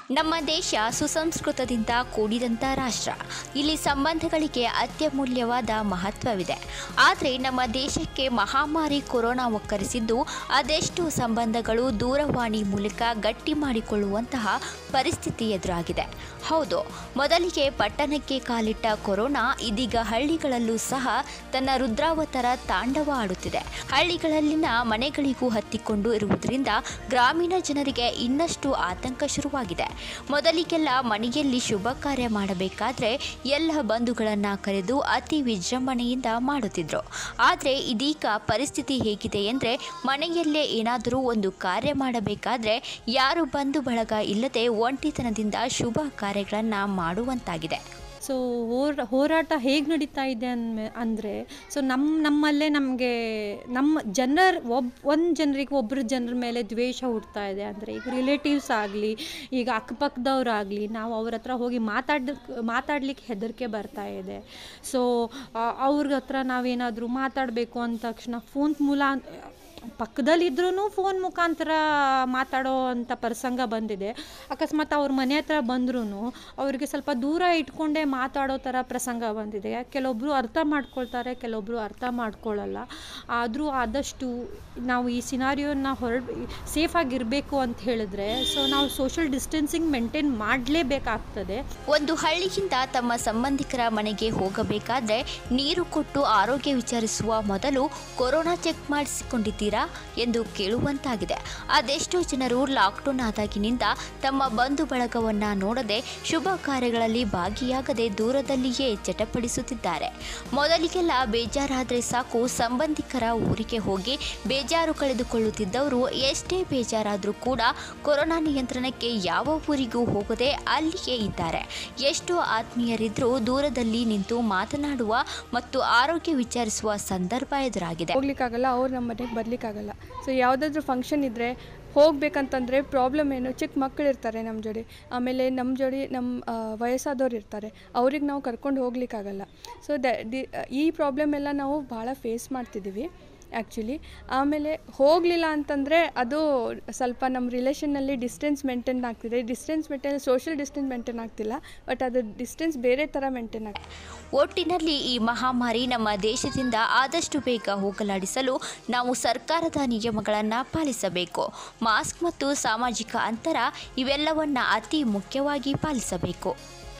ನಮ್ಮ ದೇಶ ಸುಸಂಸ್ಕೃತದಿಂದ ಕೂಡಿದಂಥ ರಾಷ್ಟ್ರ ಇಲ್ಲಿ ಸಂಬಂಧಗಳಿಗೆ ಅತ್ಯಮೂಲ್ಯವಾದ ಮಹತ್ವವಿದೆ ಆದರೆ ನಮ್ಮ ದೇಶಕ್ಕೆ ಮಹಾಮಾರಿ ಕೊರೋನಾ ಒಕ್ಕರಿಸಿದ್ದು ಅದೆಷ್ಟು ಸಂಬಂಧಗಳು ದೂರವಾಣಿ ಮೂಲಕ ಗಟ್ಟಿ ಮಾಡಿಕೊಳ್ಳುವಂತಹ ಪರಿಸ್ಥಿತಿ ಎದುರಾಗಿದೆ ಹೌದು ಮೊದಲಿಗೆ ಪಟ್ಟಣಕ್ಕೆ ಕಾಲಿಟ್ಟ ಕೊರೋನಾ ಇದೀಗ ಹಳ್ಳಿಗಳಲ್ಲೂ ಸಹ ತನ್ನ ರುದ್ರಾವತಾರ ತಾಂಡವ ಆಡುತ್ತಿದೆ ಹಳ್ಳಿಗಳಲ್ಲಿನ ಮನೆಗಳಿಗೂ ಹತ್ತಿಕೊಂಡು ಇರುವುದರಿಂದ ಗ್ರಾಮೀಣ ಜನರಿಗೆ ಇನ್ನಷ್ಟು ಆತಂಕ ಶುರುವಾಗಿದೆ ಮೊದಲಿಗೆಲ್ಲ ಮನೆಯಲ್ಲಿ ಶುಭ ಕಾರ್ಯ ಮಾಡಬೇಕಾದ್ರೆ ಎಲ್ಲ ಬಂಧುಗಳನ್ನು ಕರೆದು ಅತಿ ವಿಜೃಂಭಣೆಯಿಂದ ಮಾಡುತ್ತಿದ್ರು ಆದರೆ ಇದೀಗ ಪರಿಸ್ಥಿತಿ ಹೇಗಿದೆ ಎಂದರೆ ಮನೆಯಲ್ಲೇ ಏನಾದರೂ ಒಂದು ಕಾರ್ಯ ಮಾಡಬೇಕಾದ್ರೆ ಯಾರು ಬಂಧು ಬಳಗ ಇಲ್ಲದೆ ಒಂಟಿತನದಿಂದ ಶುಭ ಕಾರ್ಯಗಳನ್ನು ಮಾಡುವಂತಾಗಿದೆ ಸೊ ಹೋರ ಹೋರಾಟ ಹೇಗೆ ನಡೀತಾ ಇದೆ ಅಂದ್ಮೇ ಅಂದರೆ ಸೊ ನಮ್ಮ ನಮ್ಮಲ್ಲೇ ನಮಗೆ ನಮ್ಮ ಜನರ ಒಬ್ಬ ಒಂದು ಜನರಿಗೆ ಒಬ್ಬರ ಜನರ ಮೇಲೆ ದ್ವೇಷ ಹುಡ್ತಾ ಇದೆ ಅಂದರೆ ಈಗ ರಿಲೇಟಿವ್ಸ್ ಆಗಲಿ ಈಗ ಅಕ್ಕಪಕ್ಕದವ್ರಾಗಲಿ ನಾವು ಅವ್ರ ಹತ್ರ ಹೋಗಿ ಮಾತಾಡ ಮಾತಾಡ್ಲಿಕ್ಕೆ ಹೆದರಿಕೆ ಬರ್ತಾ ಇದೆ ಸೊ ಅವ್ರ ಹತ್ರ ನಾವೇನಾದರೂ ಮಾತಾಡಬೇಕು ಅಂದ ತಕ್ಷಣ ಫೋನ್ ಮೂಲ ಪಕ್ಕದಲ್ಲಿದ್ರೂ ಫೋನ್ ಮುಖಾಂತರ ಮಾತಾಡೋ ಅಂಥ ಪ್ರಸಂಗ ಬಂದಿದೆ ಅಕಸ್ಮಾತ್ ಅವ್ರ ಮನೆ ಹತ್ರ ಬಂದ್ರೂ ಅವ್ರಿಗೆ ಸ್ವಲ್ಪ ದೂರ ಇಟ್ಕೊಂಡೇ ಮಾತಾಡೋ ಥರ ಪ್ರಸಂಗ ಬಂದಿದೆ ಕೆಲವೊಬ್ಬರು ಅರ್ಥ ಮಾಡ್ಕೊಳ್ತಾರೆ ಕೆಲವೊಬ್ಬರು ಅರ್ಥ ಮಾಡ್ಕೊಳ್ಳಲ್ಲ ಆದರೂ ಆದಷ್ಟು ನಾವು ಈ ಸಿನಾರಿಯೋನ ಹೊರ ಸೇಫಾಗಿರಬೇಕು ಅಂತ ಹೇಳಿದ್ರೆ ಸೊ ನಾವು ಸೋಷಲ್ ಡಿಸ್ಟೆನ್ಸಿಂಗ್ ಮೇಂಟೈನ್ ಮಾಡಲೇಬೇಕಾಗ್ತದೆ ಒಂದು ಹಳ್ಳಿಯಿಂದ ತಮ್ಮ ಸಂಬಂಧಿಕರ ಮನೆಗೆ ಹೋಗಬೇಕಾದ್ರೆ ನೀರು ಕೊಟ್ಟು ಆರೋಗ್ಯ ವಿಚಾರಿಸುವ ಮೊದಲು ಕೊರೋನಾ ಚೆಕ್ ಮಾಡಿಸಿಕೊಂಡಿದ್ದೀರಾ ಎಂದು ಕೇಳುವಂತಾಗಿದೆ ಅದೆಷ್ಟೋ ಜನರು ಲಾಕ್ಡೌನ್ ಆದಾಗಿನಿಂದ ತಮ್ಮ ಬಂಧು ಬಳಗವನ್ನ ನೋಡದೆ ಶುಭ ಕಾರ್ಯಗಳಲ್ಲಿ ಭಾಗಿಯಾಗದೆ ದೂರದಲ್ಲಿಯೇ ಚಟಪಡಿಸುತ್ತಿದ್ದಾರೆ ಮೊದಲಿಗೆಲ್ಲ ಬೇಜಾರಾದರೆ ಸಾಕು ಸಂಬಂಧಿಕರ ಊರಿಗೆ ಹೋಗಿ ಬೇಜಾರು ಕಳೆದುಕೊಳ್ಳುತ್ತಿದ್ದವರು ಎಷ್ಟೇ ಬೇಜಾರಾದರೂ ಕೂಡ ಕೊರೋನಾ ನಿಯಂತ್ರಣಕ್ಕೆ ಯಾವ ಊರಿಗೂ ಹೋಗದೆ ಅಲ್ಲಿಯೇ ಇದ್ದಾರೆ ಎಷ್ಟೋ ಆತ್ಮೀಯರಿದ್ರೂ ದೂರದಲ್ಲಿ ನಿಂತು ಮಾತನಾಡುವ ಮತ್ತು ಆರೋಗ್ಯ ವಿಚಾರಿಸುವ ಸಂದರ್ಭ ಎದುರಾಗಿದೆ ಹೋಗ್ಲಿಕ್ಕಾಗಲ್ಲ ಅವ್ರು ನಮ್ಮ ಮನೆಗೆ ಬರ್ಲಿಕ್ಕಾಗಲ್ಲ ಸೊ ಯಾವುದಾದ್ರೂ ಫಂಕ್ಷನ್ ಇದ್ದರೆ ಹೋಗ್ಬೇಕಂತಂದರೆ ಪ್ರಾಬ್ಲಮ್ ಏನು ಚಿಕ್ಕ ಮಕ್ಕಳು ಇರ್ತಾರೆ ನಮ್ಮ ಜೋಡಿ ಆಮೇಲೆ ನಮ್ಮ ಜೋಡಿ ನಮ್ಮ ವಯಸ್ಸಾದವ್ರು ಇರ್ತಾರೆ ಅವ್ರಿಗೆ ನಾವು ಕರ್ಕೊಂಡು ಹೋಗ್ಲಿಕ್ಕಾಗಲ್ಲ ಸೊ ದ ದಿ ಈ ಪ್ರಾಬ್ಲಮ್ ಎಲ್ಲ ನಾವು ಭಾಳ ಫೇಸ್ ಮಾಡ್ತಿದ್ದೀವಿ ಆ್ಯಕ್ಚುಲಿ ಆಮೇಲೆ ಹೋಗಲಿಲ್ಲ ಅಂತಂದರೆ ಅದು ಸ್ವಲ್ಪ ನಮ್ಮ ರಿಲೇಷನ್ನಲ್ಲಿ ಡಿಸ್ಟೆನ್ಸ್ ಮೇಂಟೈನ್ ಆಗ್ತಿದೆ distance maintain social distance maintain ಆಗ್ತಿಲ್ಲ ಬಟ್ ಅದು ಡಿಸ್ಟೆನ್ಸ್ ಬೇರೆ ಥರ ಮೇಂಟೈನ್ ಆಗ್ತಿದೆ ಒಟ್ಟಿನಲ್ಲಿ ಈ ಮಹಾಮಾರಿ ನಮ್ಮ ದೇಶದಿಂದ ಆದಷ್ಟು ಬೇಗ ಹೋಗಲಾಡಿಸಲು ನಾವು ಸರ್ಕಾರದ ನಿಯಮಗಳನ್ನು ಪಾಲಿಸಬೇಕು ಮಾಸ್ಕ್ ಮತ್ತು ಸಾಮಾಜಿಕ ಅಂತರ ಇವೆಲ್ಲವನ್ನ ಅತಿ ಮುಖ್ಯವಾಗಿ ಪಾಲಿಸಬೇಕು